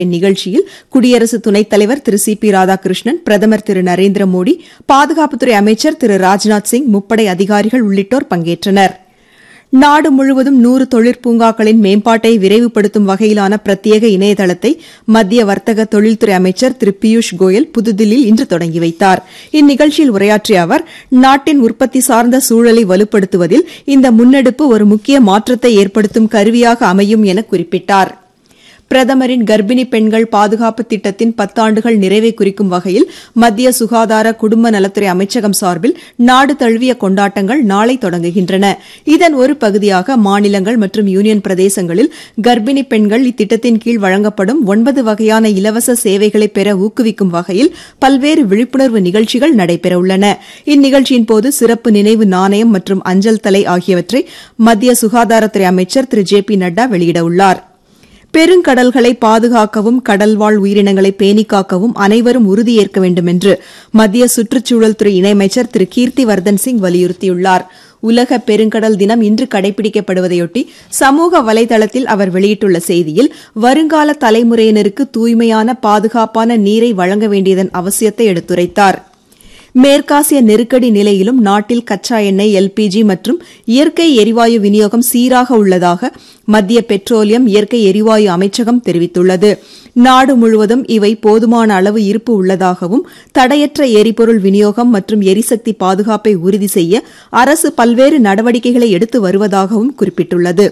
இந்நிகழ்ச்சியில் குடியரசு துணைத் தலைவர் திரு சி பி ராதாகிருஷ்ணன் பிரதமர் திரு நரேந்திர மோடி பாதுகாப்புத்துறை அமைச்சர் திரு ராஜ்நாத் சிங் முப்படை அதிகாரிகள் உள்ளிட்டோர் பங்கேற்றனர் நாடு முழுவதும் நூறு தொழிற்பூங்காக்களின் மேம்பாட்டை விரைவுபடுத்தும் வகையிலான பிரத்யேக இணையதளத்தை மத்திய வர்த்தக தொழில்துறை அமைச்சர் திரு பியூஷ் கோயல் புதுதில்லியில் இன்று தொடங்கி வைத்தார் இந்நிகழ்ச்சியில் உரையாற்றிய அவர் நாட்டின் உற்பத்தி சார்ந்த சூழலை வலுப்படுத்துவதில் இந்த முன்னெடுப்பு ஒரு முக்கிய மாற்றத்தை ஏற்படுத்தும் கருவியாக அமையும் என குறிப்பிட்டார் பிரதமரின் கர்ப்பிணி பெண்கள் பாதுகாப்பு திட்டத்தின் பத்தாண்டுகள் நிறைவை குறிக்கும் வகையில் மத்திய சுகாதார குடும்ப நலத்துறை அமைச்சகம் சார்பில் நாடு தழுவிய கொண்டாட்டங்கள் நாளை தொடங்குகின்றன இதன் ஒரு பகுதியாக மாநிலங்கள் மற்றும் யூனியன் பிரதேசங்களில் கர்ப்பிணி பெண்கள் இத்திட்டத்தின் கீழ் வழங்கப்படும் ஒன்பது வகையான இலவச சேவைகளை பெற ஊக்குவிக்கும் வகையில் பல்வேறு விழிப்புணர்வு நிகழ்ச்சிகள் நடைபெறவுள்ளன இந்நிகழ்ச்சியின்போது சிறப்பு நினைவு நாணயம் மற்றும் அஞ்சல் தலை ஆகியவற்றை மத்திய சுகாதாரத்துறை அமைச்சர் திரு ஜே பி நட்டா வெளியிடவுள்ளாா் பெருங்கடல்களை பாதுகாக்கவும் கடல்வாழ் உயிரினங்களை பேணிக் காக்கவும் அனைவரும் உறுதியேற்க வேண்டும் என்று மத்திய சுற்றுச்சூழல் துறை இணையமைச்சர் திரு கீர்த்திவர்தன் சிங் வலியுறுத்தியுள்ளார் உலக பெருங்கடல் தினம் இன்று கடைபிடிக்கப்படுவதையொட்டி சமூக வலைதளத்தில் அவர் வெளியிட்டுள்ள செய்தியில் வருங்கால தலைமுறையினருக்கு தூய்மையான பாதுகாப்பான நீரை வழங்க வேண்டியதன் அவசியத்தை எடுத்துரைத்தாா் மேற்காசிய நெருக்கடி நிலையிலும் நாட்டில் கச்சா எண்ணெய் எல்பிஜி மற்றும் இயற்கை எரிவாயு விநியோகம் சீராக உள்ளதாக மத்திய பெட்ரோலியம் இயற்கை எரிவாயு அமைச்சகம் தெரிவித்துள்ளது நாடு முழுவதும் இவை போதுமான அளவு இருப்பு உள்ளதாகவும் தடையற்ற எரிபொருள் விநியோகம் மற்றும் எரிசக்தி பாதுகாப்பை உறுதி செய்ய அரசு பல்வேறு நடவடிக்கைகளை எடுத்து வருவதாகவும் குறிப்பிட்டுள்ளது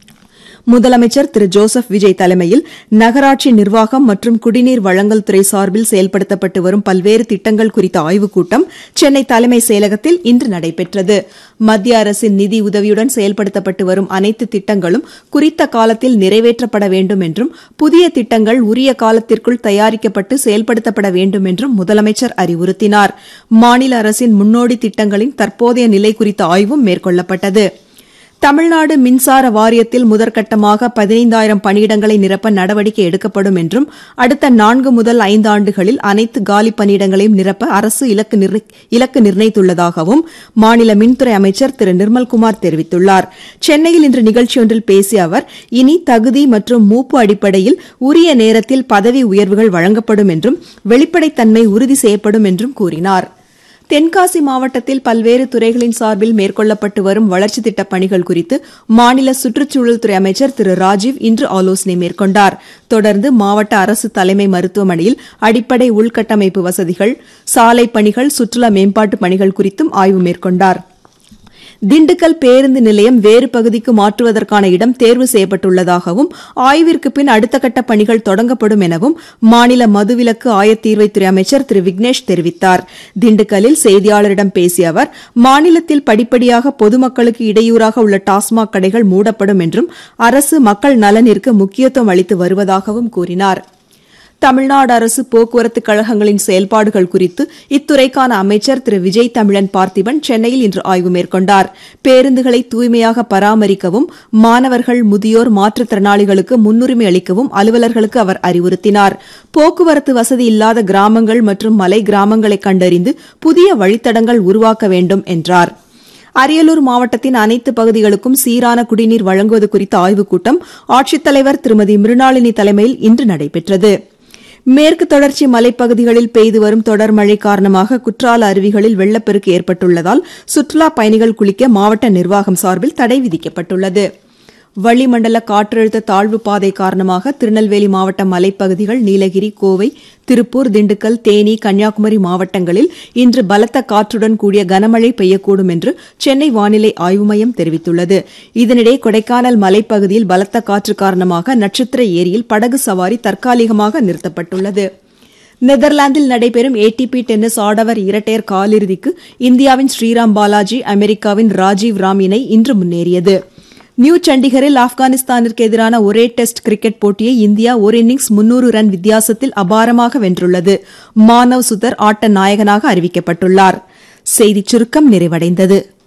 முதலமைச்சர் திரு ஜோசப் விஜய் தலைமையில் நகராட்சி நிர்வாகம் மற்றும் குடிநீர் வழங்கல் துறை சார்பில் செயல்படுத்தப்பட்டு வரும் பல்வேறு திட்டங்கள் குறித்த ஆய்வுக் கூட்டம் சென்னை தலைமை செயலகத்தில் இன்று நடைபெற்றது மத்திய அரசின் நிதி உதவியுடன் செயல்படுத்தப்பட்டு வரும் அனைத்து திட்டங்களும் குறித்த காலத்தில் நிறைவேற்றப்பட வேண்டும் என்றும் புதிய திட்டங்கள் உரிய காலத்திற்குள் தயாரிக்கப்பட்டு செயல்படுத்தப்பட வேண்டும் என்றும் முதலமைச்சர் அறிவுறுத்தினார் மாநில அரசின் முன்னோடி திட்டங்களின் தற்போதைய நிலை குறித்த ஆய்வும் மேற்கொள்ளப்பட்டது தமிழ்நாடு மின்சார வாரியத்தில் முதற்கட்டமாக பதினைந்தாயிரம் பணியிடங்களை நிரப்ப நடவடிக்கை எடுக்கப்படும் என்றும் அடுத்த நான்கு முதல் ஐந்து ஆண்டுகளில் அனைத்து காலி பணியிடங்களையும் நிரப்ப அரசு இலக்கு நிர்ணயித்துள்ளதாகவும் மாநில மின்துறை அமைச்சர் திரு நிர்மல்குமார் தெரிவித்துள்ளார் சென்னையில் இன்று நிகழ்ச்சியொன்றில் பேசிய அவர் இனி தகுதி மற்றும் மூப்பு அடிப்படையில் உரிய நேரத்தில் பதவி உயர்வுகள் வழங்கப்படும் என்றும் வெளிப்படைத்தன்மை உறுதி செய்யப்படும் என்றும் கூறினாா் தென்காசி மாவட்டத்தில் பல்வேறு துறைகளின் சார்பில் மேற்கொள்ளப்பட்டு வரும் வளர்ச்சித் திட்டப் பணிகள் குறித்து மாநில சுற்றுச்சூழல் துறை அமைச்சர் திரு ராஜீவ் இன்று ஆலோசனை மேற்கொண்டார் தொடர்ந்து மாவட்ட அரசு தலைமை மருத்துவமனையில் அடிப்படை உள்கட்டமைப்பு வசதிகள் சாலை பணிகள் சுற்றுலா மேம்பாட்டு பணிகள் குறித்தும் ஆய்வு மேற்கொண்டாா் திண்டுக்கல் பேருந்து நிலையம் வேறு பகுதிக்கு மாற்றுவதற்கான இடம் தேர்வு செய்யப்பட்டுள்ளதாகவும் ஆய்விற்கு பின் அடுத்த கட்ட பணிகள் தொடங்கப்படும் எனவும் மாநில மதுவிலக்கு ஆயத்தீர்வைத்துறை அமைச்சர் திரு விக்னேஷ் தெரிவித்தார் திண்டுக்கல்லில் செய்தியாளரிடம் பேசிய அவர் மாநிலத்தில் படிப்படியாக பொதுமக்களுக்கு இடையூறாக உள்ள டாஸ்மாக் கடைகள் மூடப்படும் என்றும் அரசு மக்கள் நலனிற்கு முக்கியத்துவம் அளித்து வருவதாகவும் கூறினாா் தமிழ்நாடு அரசு போக்குவரத்து கழகங்களின் செயல்பாடுகள் குறித்து இத்துறைக்கான அமைச்சர் திரு விஜய் தமிழன் பார்த்திபன் சென்னையில் இன்று ஆய்வு மேற்கொண்டார் பேருந்துகளை தூய்மையாக பராமரிக்கவும் மாணவர்கள் முதியோர் மாற்றுத்திறனாளிகளுக்கு முன்னுரிமை அளிக்கவும் அலுவலர்களுக்கு அவர் அறிவுறுத்தினார் போக்குவரத்து வசதி இல்லாத கிராமங்கள் மற்றும் மலை கிராமங்களை கண்டறிந்து புதிய வழித்தடங்கள் உருவாக்க வேண்டும் என்றார் அரியலூர் மாவட்டத்தின் அனைத்து பகுதிகளுக்கும் சீரான குடிநீர் வழங்குவது குறித்த ஆய்வுக் கூட்டம் ஆட்சித்தலைவர் திருமதி மிருணாளினி தலைமையில் இன்று நடைபெற்றது மேற்கு தொடர்ச்சி மலைப்பகுதிகளில் பெய்து வரும் தொடர் மழை காரணமாக குற்றால அருவிகளில் வெள்ளப்பெருக்கு ஏற்பட்டுள்ளதால் சுற்றுலாப் பயணிகள் குளிக்க மாவட்ட நிர்வாகம் சார்பில் தடை விதிக்கப்பட்டுள்ளது வளிமண்டல காற்றழுத்த தாழ்வு பாதை காரணமாக திருநெல்வேலி மாவட்ட மலைப்பகுதிகள் நீலகிரி கோவை திருப்பூர் திண்டுக்கல் தேனி கன்னியாகுமரி மாவட்டங்களில் இன்று பலத்த காற்றுடன் கூடிய கனமழை பெய்யக்கூடும் என்று சென்னை வானிலை ஆய்வு மையம் தெரிவித்துள்ளது இதனிடையே கொடைக்கானல் மலைப்பகுதியில் பலத்த காற்று காரணமாக நட்சத்திர ஏரியில் படகு சவாரி தற்காலிகமாக நிறுத்தப்பட்டுள்ளது நெதர்லாந்தில் நடைபெறும் ஏடிபி டென்னிஸ் ஆடவர் இரட்டையர் காலிறுதிக்கு இந்தியாவின் ஸ்ரீராம் பாலாஜி அமெரிக்காவின் ராஜீவ் ராம் இணை இன்று முன்னேறியது நியூ சண்டிகரில் ஆப்கானிஸ்தானிற்கு எதிரான ஒரே டெஸ்ட் கிரிக்கெட் போட்டியை இந்தியா ஒரு இன்னிங்ஸ் முன்னூறு ரன் வித்தியாசத்தில் அபாரமாக வென்றுள்ளது மானவ் சுதர் ஆட்ட நாயகனாக அறிவிக்கப்பட்டுள்ளார் செய்திச் சுருக்கம் நிறைவடைந்தது